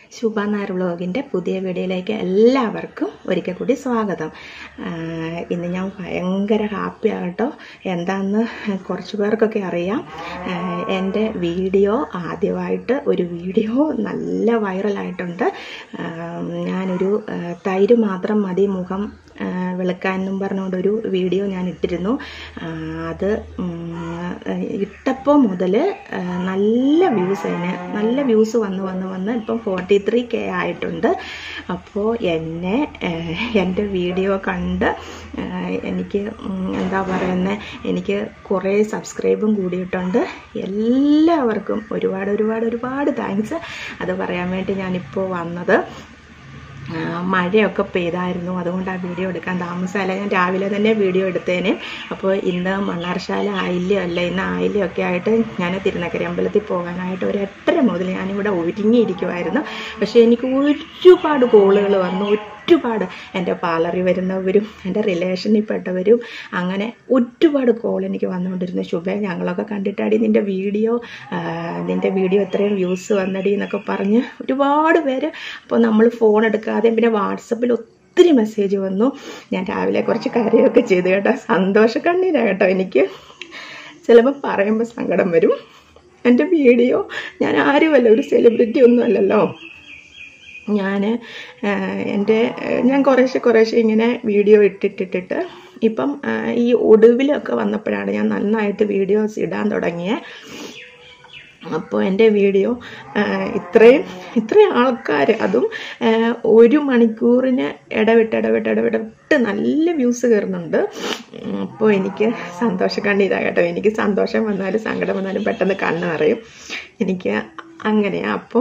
ശുഭ നായർ വ്ളോഗിൻ്റെ പുതിയ വീഡിയോയിലേക്ക് എല്ലാവർക്കും ഒരിക്കൽ കൂടി സ്വാഗതം ആഹ് ഇന്ന് ഞാൻ ഭയങ്കര ഹാപ്പി ആകട്ടോ എന്താണെന്ന് കുറച്ച് പേർക്കൊക്കെ അറിയാം ആഹ് എൻ്റെ വീഡിയോ ആദ്യമായിട്ട് ഒരു വീഡിയോ നല്ല വൈറലായിട്ടുണ്ട് ആഹ് ഞാനൊരു ആഹ് തൈര് മാത്രം മതി മുഖം ആഹ് വെളുക്കാനെന്നും പറഞ്ഞുകൊണ്ടൊരു വീഡിയോ ഞാൻ ഇട്ടിരുന്നു ആഹ് അത് ഉം, ഇട്ടപ്പോൾ മുതൽ നല്ല വ്യൂസ് അതിന് നല്ല വ്യൂസ് വന്ന് വന്ന് വന്ന് ഇപ്പം ഫോർട്ടി ത്രീ കെ ആയിട്ടുണ്ട് അപ്പോൾ എന്നെ ആഹ് എൻ്റെ വീഡിയോ കണ്ട് ആഹ് എനിക്ക് ഉം, എന്താ പറയുന്നത് എനിക്ക് കുറേ സബ്സ്ക്രൈബും കൂടിയിട്ടുണ്ട് എല്ലാവർക്കും ഒരുപാട് ഒരുപാട് ഒരുപാട് താങ്ക്സ് അത് പറയാൻ വേണ്ടി ഞാനിപ്പോൾ വന്നത് ആ, മഴയൊക്കെ പെയ്തായിരുന്നു അതുകൊണ്ട് ആ വീഡിയോ എടുക്കാൻ താമസമല്ല ഞാൻ രാവിലെ തന്നെ വീഡിയോ എടുത്തേനെ അപ്പോൾ ഇന്ന് മണ്ണാർശാല ആയില്യം അല്ല ഇന്ന് ആയില്യമൊക്കെ ആയിട്ട് ഞാൻ തിരുനക്കര അമ്പലത്തിൽ പോകാനായിട്ട് ഒരു എട്ടര മുതൽ ഞാനിവിടെ ഒരുങ്ങിയിരിക്കുമായിരുന്നു പക്ഷേ എനിക്ക് ഒരുപാട് കോളുകൾ വന്നു ഒരുപാട് എൻ്റെ പാർലറിൽ വരുന്നവരും എൻ്റെ റിലേഷനിൽ പെട്ടവരും അങ്ങനെ ഒരുപാട് കോൾ എനിക്ക് വന്നുകൊണ്ടിരുന്നു ശുഭ ഞങ്ങളൊക്കെ കണ്ടിട്ടാടി നിൻ്റെ വീഡിയോ നിൻ്റെ വീഡിയോ എത്രയും വ്യൂസ് വന്നടി എന്നൊക്കെ പറഞ്ഞ് ഒരുപാട് പേര് അപ്പോൾ നമ്മൾ ഫോൺ എടുക്കാതെ പിന്നെ വാട്സപ്പിൽ ഒത്തിരി മെസ്സേജ് വന്നു ഞാൻ രാവിലെ കുറച്ച് കാര്യമൊക്കെ ചെയ്തു കേട്ടോ സന്തോഷ കണ്ണീരാ കേട്ടോ എനിക്ക് ചിലപ്പോൾ പറയുമ്പോൾ സങ്കടം വരും എൻ്റെ വീഡിയോ ഞാൻ ആരുമല്ല ഒരു സെലിബ്രിറ്റി ഒന്നും അല്ലല്ലോ ഞാൻ എൻ്റെ ഞാൻ കുറേശ്ശെ കുറേശ്ശെ ഇങ്ങനെ വീഡിയോ ഇട്ടിട്ടിട്ടിട്ട് ഇപ്പം ആ, ഈ ഒടുവിലൊക്കെ വന്നപ്പോഴാണ് ഞാൻ നന്നായിട്ട് വീഡിയോസ് ഇടാൻ തുടങ്ങിയത് അപ്പോൾ എൻ്റെ വീഡിയോ ആ, ഇത്രയും ഇത്രയും ആൾക്കാർ അതും ആ, ഒരു മണിക്കൂറിന് ഇടവിട്ട് ഇടവിട്ട് ഇടവിട്ട് നല്ല വ്യൂസ് കയറുന്നുണ്ട് ഉം, അപ്പോൾ എനിക്ക് സന്തോഷം കണ്ണീരാ കേട്ടോ എനിക്ക് സന്തോഷം വന്നാലും സങ്കടം വന്നാലും പെട്ടെന്ന് കണ്ണ് നിറയും എനിക്ക് അങ്ങനെയാണ് അപ്പോൾ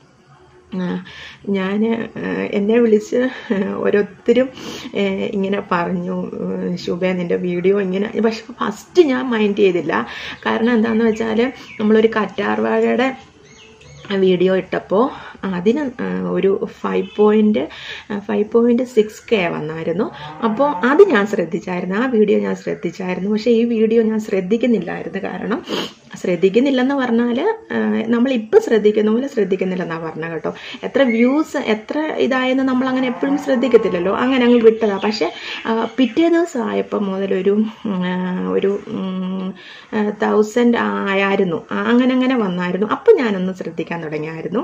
ഞാൻ എന്നെ വിളിച്ച് ഓരോരുത്തരും ഏഹ്, ഇങ്ങനെ പറഞ്ഞു ഏഹ്, ശുഭ നിൻ്റെ വീഡിയോ ഇങ്ങനെ പക്ഷെ ഫസ്റ്റ് ഞാൻ മൈൻഡ് ചെയ്തില്ല കാരണം എന്താണെന്ന് വെച്ചാൽ നമ്മളൊരു കറ്റാർവാഴയുടെ വീഡിയോ ഇട്ടപ്പോൾ അതിന് ആ, ഒരു five point five point six K വന്നായിരുന്നു അപ്പോൾ അത് ഞാൻ ശ്രദ്ധിച്ചായിരുന്നു ആ വീഡിയോ ഞാൻ ശ്രദ്ധിച്ചായിരുന്നു പക്ഷേ ഈ വീഡിയോ ഞാൻ ശ്രദ്ധിക്കുന്നില്ലായിരുന്നു കാരണം ശ്രദ്ധിക്കുന്നില്ലെന്ന് പറഞ്ഞാൽ നമ്മളിപ്പോൾ ശ്രദ്ധിക്കുന്ന പോലെ ശ്രദ്ധിക്കുന്നില്ലെന്നാണ് പറഞ്ഞത് കേട്ടോ എത്ര വ്യൂസ് എത്ര ഇതായെന്ന് നമ്മൾ അങ്ങനെ എപ്പോഴും ശ്രദ്ധിക്കത്തില്ലല്ലോ അങ്ങനെ അങ്ങ് വിട്ടതാ പക്ഷേ ആ, പിറ്റേ ദിവസം ആയപ്പോൾ മുതലൊരു ഉം, ആ, ഒരു തൗസൻഡ് ആയായിരുന്നു ആ, അങ്ങനെ അങ്ങനെ വന്നായിരുന്നു അപ്പം ഞാനൊന്ന് ശ്രദ്ധിക്കാൻ തുടങ്ങിയായിരുന്നു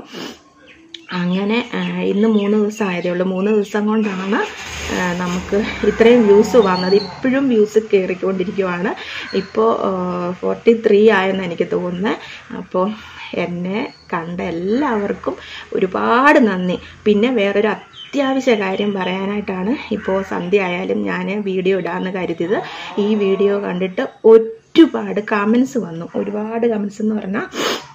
അങ്ങനെ ആ, ഇന്ന് മൂന്ന് ദിവസം ആയതേ ഉള്ളൂ മൂന്ന് ദിവസം കൊണ്ടാണ് ആ, നമുക്ക് ഇത്രയും വ്യൂസ് വന്നത് ഇപ്പോഴും വ്യൂസ് കയറിക്കൊണ്ടിരിക്കുവാണ് ഇപ്പോൾ ഫോർട്ടി ത്രീ ആയെന്ന് എനിക്ക് തോന്നുന്നത് അപ്പോൾ എന്നെ കണ്ട എല്ലാവർക്കും ഒരുപാട് നന്ദി പിന്നെ വേറൊരു അത്യാവശ്യ കാര്യം പറയാനായിട്ടാണ് ഇപ്പോൾ സന്ധ്യ ആയാലും ഞാൻ വീഡിയോ ഇടാമെന്ന് കരുതിയത് ഈ വീഡിയോ കണ്ടിട്ട് ഒരുപാട് കമൻസ് വന്നു ഒരുപാട് കമൻസ് എന്ന് പറഞ്ഞാൽ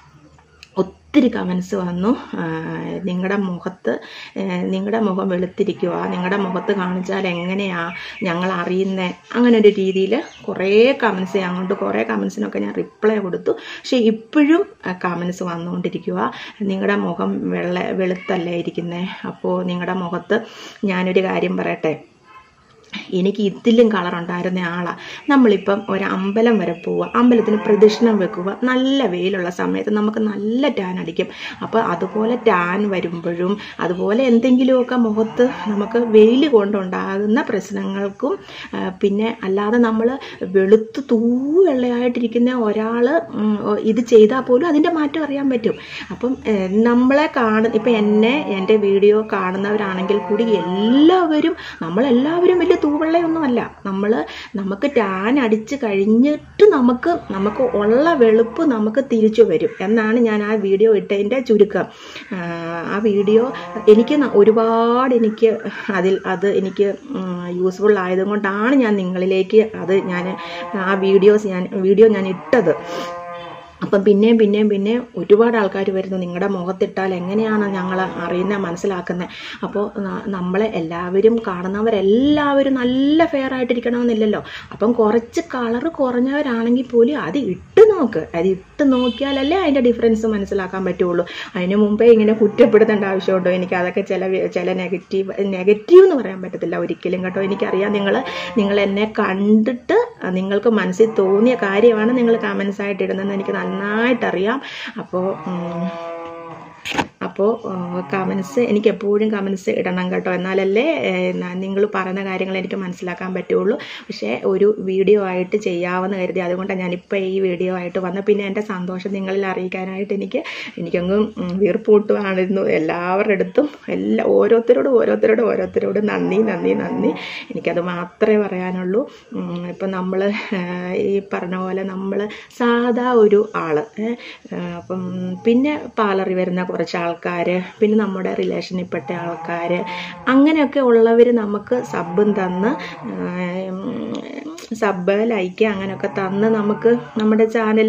ഒത്തിരി കമൻസ് വന്നു നിങ്ങളുടെ മുഖത്ത് നിങ്ങളുടെ മുഖം വെളുത്തിരിക്കുക നിങ്ങളുടെ മുഖത്ത് കാണിച്ചാൽ എങ്ങനെയാ ഞങ്ങൾ അറിയുന്നത് അങ്ങനെ ഒരു രീതിയിൽ കുറേ കമൻസ് ഞങ്ങൾക്ക് കുറേ കമൻസിനൊക്കെ ഞാൻ റിപ്ലൈ കൊടുത്തു പക്ഷേ ഇപ്പോഴും കമൻസ് വന്നുകൊണ്ടിരിക്കുക നിങ്ങളുടെ മുഖം വെള്ള വെളുത്തല്ലേ ഇരിക്കുന്നത് അപ്പോൾ നിങ്ങളുടെ മുഖത്ത് ഞാനൊരു കാര്യം പറയട്ടെ എനിക്ക് ഇതിലും കളർ ഉണ്ടായിരുന്ന ആളാണ് നമ്മളിപ്പം ഒരു അമ്പലം വരെ പോവുക അമ്പലത്തിന് പ്രദക്ഷിണം വെക്കുക നല്ല വെയിലുള്ള സമയത്ത് നമുക്ക് നല്ല ടാൻ അടിക്കും അപ്പോൾ അതുപോലെ ടാൻ വരുമ്പോഴും അതുപോലെ എന്തെങ്കിലുമൊക്കെ മുഖത്ത് നമുക്ക് വെയിൽ കൊണ്ടുണ്ടാകുന്ന പ്രശ്നങ്ങൾക്കും ആ, പിന്നെ അല്ലാതെ നമ്മൾ വെളുത്ത് തൂവെള്ളയായിട്ടിരിക്കുന്ന ഒരാൾ ഇത് ചെയ്താൽ പോലും അതിൻ്റെ മാറ്റം അറിയാൻ പറ്റും അപ്പം ഏ, നമ്മളെ കാണു ഇപ്പം എന്നെ എൻ്റെ വീഡിയോ കാണുന്നവരാണെങ്കിൽ കൂടി എല്ലാവരും നമ്മളെല്ലാവരും വലിയ തൂവെള്ളയൊന്നുമല്ല നമ്മൾ നമുക്ക് ടാൻ അടിച്ച് കഴിഞ്ഞിട്ട് നമുക്ക് നമുക്ക് ഉള്ള വെളുപ്പ് നമുക്ക് തിരിച്ചു വരും എന്നാണ് ഞാൻ ആ വീഡിയോ ഇട്ടതിൻ്റെ ചുരുക്കം ആ, ആ വീഡിയോ എനിക്ക് ന- ഒരുപാട് എനിക്ക് അതിൽ അത് എനിക്ക് യൂസ്ഫുൾ ആയതുകൊണ്ടാണ് ഞാൻ നിങ്ങളിലേക്ക് അത് ഞാൻ ആ വീഡിയോസ് ഞാൻ വീഡിയോ ഞാൻ ഇട്ടത് അപ്പം പിന്നെയും പിന്നെയും പിന്നെ ഒരുപാട് ആൾക്കാർ വരുന്നു നിങ്ങളുടെ മുഖത്തിട്ടാൽ എങ്ങനെയാണ് ഞങ്ങൾ അറിയുന്നത് മനസ്സിലാക്കുന്നത് അപ്പോൾ ന- നമ്മളെ എല്ലാവരും കാണുന്നവരെല്ലാവരും നല്ല ഫെയർ ആയിട്ടിരിക്കണമെന്നില്ലല്ലോ അപ്പം കുറച്ച് കളറ് കുറഞ്ഞവരാണെങ്കിൽ പോലും അത് ഇട്ട് നോക്ക് അത് ഇട്ട് നോക്കിയാലല്ലേ അതിൻ്റെ ഡിഫറൻസ് മനസ്സിലാക്കാൻ പറ്റുള്ളൂ അതിന് മുമ്പേ ഇങ്ങനെ കുറ്റപ്പെടുത്തേണ്ട ആവശ്യമുണ്ടോ എനിക്ക് അതൊക്കെ ചില വി- ചില നെഗറ്റീവ് നെഗറ്റീവ് എന്ന് പറയാൻ പറ്റത്തില്ല ഒരിക്കലും കേട്ടോ എനിക്കറിയാം നിങ്ങൾ നിങ്ങൾ എന്നെ കണ്ടിട്ട് നിങ്ങൾക്ക് മനസ്സിൽ തോന്നിയ കാര്യമാണ് നിങ്ങൾ കമൻസ് ആയിട്ട് ഇടുന്നതെന്ന് എനിക്ക് നന്നായിട്ടറിയാം അപ്പോൾ അപ്പോൾ കമൻസ് എനിക്ക് എപ്പോഴും കമൻസ് ഇടണം കേട്ടോ എന്നാലല്ലേ നിങ്ങൾ പറയുന്ന കാര്യങ്ങൾ എനിക്ക് മനസ്സിലാക്കാൻ പറ്റുള്ളൂ പക്ഷേ ഒരു വീഡിയോ ആയിട്ട് ചെയ്യാമെന്ന് കരുതി അതുകൊണ്ടാണ് ഞാനിപ്പോൾ ഈ വീഡിയോ ആയിട്ട് വന്നത് പിന്നെ എൻ്റെ സന്തോഷം നിങ്ങളിൽ അറിയിക്കാനായിട്ട് എനിക്ക് എനിക്കങ്ങ് വീർപ്പൂട്ടുവാണിരുന്നു എല്ലാവരുടെ അടുത്തും എല്ലാ ഓരോരുത്തരോടും ഓരോരുത്തരോടും ഓരോരുത്തരോടും നന്ദി നന്ദി നന്ദി എനിക്കത് മാത്രമേ പറയാനുള്ളൂ ഉം, ഇപ്പം നമ്മൾ ഈ പറഞ്ഞ പോലെ നമ്മൾ സാധാ ഒരു ആള് ഏ, ആ, അപ്പം പിന്നെ പാലറി വരുന്ന കുറച്ച് ആൾക്കാർ പിന്നെ നമ്മുടെ റിലേഷനിൽപ്പെട്ട ആൾക്കാർ അങ്ങനെയൊക്കെ ഉള്ളവർ നമുക്ക് സബും തന്ന് സബ് ലൈക്ക് അങ്ങനെയൊക്കെ തന്ന് നമുക്ക് നമ്മുടെ ചാനൽ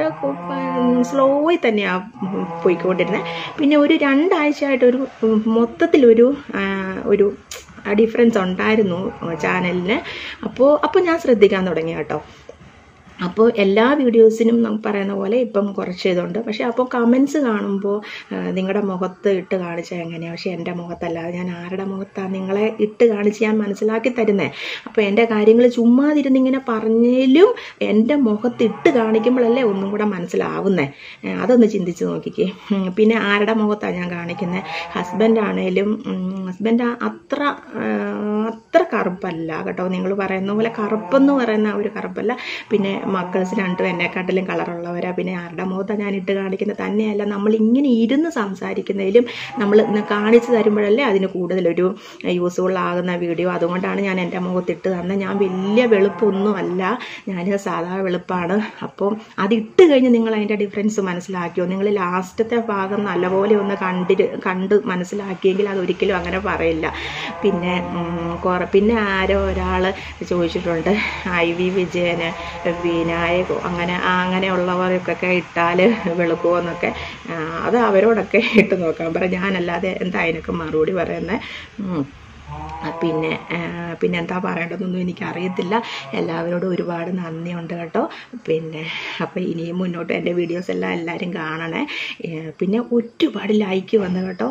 സ്ലോയിൽ തന്നെയാണ് പോയിക്കൊണ്ടിരുന്നത് പിന്നെ ഒരു രണ്ടാഴ്ചയായിട്ട് ഒരു മൊത്തത്തിലൊരു ആ, ഒരു ഡിഫറൻസ് ഉണ്ടായിരുന്നു ചാനലിന് അപ്പോൾ അപ്പോൾ ഞാൻ ശ്രദ്ധിക്കാൻ തുടങ്ങി കേട്ടോ അപ്പോൾ എല്ലാ വീഡിയോസിനും നമുക്ക് പറയുന്ന പോലെ ഇപ്പം കുറച്ച് ഇതുണ്ട് പക്ഷേ അപ്പോൾ കമൻസ് കാണുമ്പോൾ നിങ്ങളുടെ മുഖത്ത് ഇട്ട് കാണിച്ചാൽ എങ്ങനെയാണ് പക്ഷേ എൻ്റെ മുഖത്തല്ലാതെ ഞാൻ ആരുടെ മുഖത്താണ് നിങ്ങളെ ഇട്ട് കാണിച്ച് ഞാൻ മനസ്സിലാക്കി തരുന്നത് അപ്പോൾ എൻ്റെ കാര്യങ്ങൾ ചുമ്മാതിരുന്ന് ഇങ്ങനെ പറഞ്ഞാലും എൻ്റെ മുഖത്ത് ഇട്ട് കാണിക്കുമ്പോഴല്ലേ ഒന്നും കൂടെ മനസ്സിലാവുന്നേ ഏഹ് അതൊന്ന് ചിന്തിച്ച് നോക്കിക്കേ ഉം, പിന്നെ ആരുടെ മുഖത്താണ് ഞാൻ കാണിക്കുന്നത് ഹസ്ബൻഡ് ആണേലും ഹസ്ബൻഡ് അത്ര ആ, അത്ര കറുപ്പല്ല കേട്ടോ നിങ്ങൾ പറയുന്ന പോലെ കറുപ്പെന്ന് പറയുന്ന ആ ഒരു കറുപ്പല്ല പിന്നെ മക്കൾസ് രണ്ടും എന്നെക്കാട്ടിലും കളറുള്ളവരാ പിന്നെ ആരുടെ മുഖത്താണ് ഞാൻ ഇട്ട് കാണിക്കുന്നത് തന്നെയല്ല നമ്മൾ ഇങ്ങനെ ഇരുന്ന് സംസാരിക്കുന്നതിലും നമ്മൾ ഇന്ന് കാണിച്ചു തരുമ്പോഴല്ലേ അതിന് കൂടുതലൊരു യൂസ്ഫുൾ ആകുന്ന വീഡിയോ അതുകൊണ്ടാണ് ഞാൻ എൻ്റെ മുഖത്തിട്ട് തന്നെ ഞാൻ വലിയ വെളുപ്പൊന്നും അല്ല ഞാൻ സാധാ വെളുപ്പാണ് അപ്പം അത് ഇട്ട് കഴിഞ്ഞ് നിങ്ങൾ അതിൻ്റെ ഡിഫറൻസ് മനസ്സിലാക്കിയോ നിങ്ങൾ ലാസ്റ്റത്തെ ഭാഗം നല്ലപോലെ ഒന്ന് കണ്ടിട്ട് കണ്ട് മനസ്സിലാക്കിയെങ്കിൽ അതൊരിക്കലും അങ്ങനെ പറയില്ല പിന്നെ ഉം, കുറെ പിന്നെ ആരോ ഒരാൾ ചോദിച്ചിട്ടുണ്ട് ഐ വി വിജയന് വിനായകോ അങ്ങനെ ആ അങ്ങനെയുള്ളവർക്കൊക്കെ ഇട്ടാൽ വെളുക്കുമോ എന്നൊക്കെ ആ, അത് അവരോടൊക്കെ ഇട്ട് നോക്കാൻ പറ ഞാനല്ലാതെ എന്താ അതിനൊക്കെ മറുപടി പറയുന്നത് പിന്നെ ആ, പിന്നെ എന്താ പറയേണ്ടതെന്നൊന്നും എനിക്കറിയത്തില്ല എല്ലാവരോടും ഒരുപാട് നന്ദിയുണ്ട് കേട്ടോ പിന്നെ അപ്പോൾ ഇനിയും മുന്നോട്ട് എൻ്റെ വീഡിയോസ് എല്ലാം എല്ലാവരും കാണണേ ഏ, പിന്നെ ഒരുപാട് ലൈക്ക് വന്നു കേട്ടോ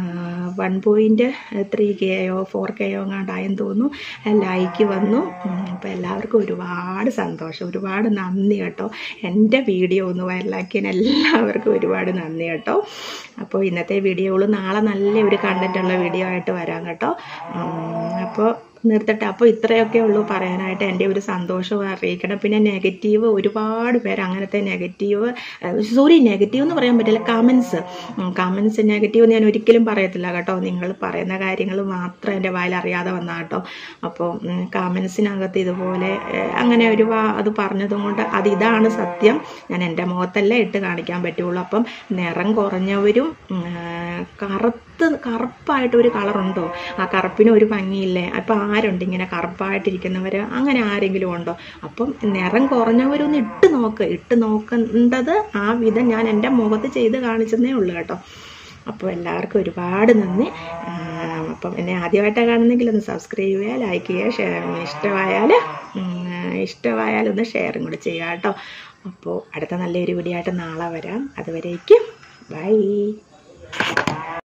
വൺ പോയിൻറ്റ് ത്രീ കെയോ ഫോർ കെയോ എങ്ങാണ്ടായെന്ന് തോന്നുന്നു ലൈക്ക് വന്നു അപ്പോൾ എല്ലാവർക്കും ഒരുപാട് സന്തോഷം ഒരുപാട് നന്ദി കേട്ടോ എൻ്റെ വീഡിയോ ഒന്ന് വൈറലാക്കിയതിന് എല്ലാവർക്കും ഒരുപാട് നന്ദി കേട്ടോ അപ്പോൾ ഇന്നത്തെ വീഡിയോകൾ നാളെ നല്ല ഒരു കണ്ടൻറ്റുള്ള വീഡിയോ ആയിട്ട് വരാം കേട്ടോ അപ്പോൾ നിർത്തട്ടെ അപ്പോൾ ഇത്രയൊക്കെ ഉള്ളൂ പറയാനായിട്ട് എൻ്റെ ഒരു സന്തോഷം അറിയിക്കണം പിന്നെ നെഗറ്റീവ് ഒരുപാട് പേര് അങ്ങനത്തെ നെഗറ്റീവ് സോറി നെഗറ്റീവ് എന്ന് പറയാൻ പറ്റില്ല കമൻസ് കമൻസ് നെഗറ്റീവ് ഞാൻ ഒരിക്കലും പറയത്തില്ല കേട്ടോ നിങ്ങൾ പറയുന്ന കാര്യങ്ങൾ മാത്രം എൻ്റെ വായിൽ അറിയാതെ വന്ന കേട്ടോ അപ്പോൾ കമൻസിനകത്ത് ഇതുപോലെ ഏഹ്, അങ്ങനെ ഒരു വാ- അത് പറഞ്ഞതും കൊണ്ട് അത് ഇതാണ് സത്യം ഞാൻ എൻ്റെ മുഖത്തല്ലേ ഇട്ട് കാണിക്കാൻ പറ്റുള്ളൂ അപ്പം നിറം കുറഞ്ഞവരും ഉം, ഏഹ്, കറുത്ത് കറുപ്പായിട്ട് ഒരു കളറുണ്ടോ ആ കറുപ്പിന് ഒരു ഭംഗിയില്ലേ അപ്പം ആരുണ്ട് ഇങ്ങനെ കറുപ്പായിട്ടിരിക്കുന്നവർ അങ്ങനെ ആരെങ്കിലും ഉണ്ടോ അപ്പം നിറം കുറഞ്ഞവരൊന്ന് ഇട്ട് നോക്ക് ഇട്ട് നോക്കേണ്ടത് ആ വിധം ഞാൻ എൻ്റെ മുഖത്ത് ചെയ്ത് കാണിച്ചതേ ഉള്ളൂ കേട്ടോ അപ്പോൾ എല്ലാവർക്കും ഒരുപാട് നന്ദി ആ, അപ്പം എന്നെ ആദ്യമായിട്ടാണ് കാണുന്നെങ്കിൽ ഒന്ന് സബ്സ്ക്രൈബ് ചെയ്യുക ലൈക്ക് ചെയ്യുക ഷെയർ ഇഷ്ടമായാൽ ഇഷ്ടമായാൽ ഒന്ന് ഷെയറും കൂടെ ചെയ്യുക കേട്ടോ അപ്പോൾ അടുത്ത നല്ലൊരു വീഡിയോ ആയിട്ട് നാളെ വരാം അതുവരേക്കും ബൈ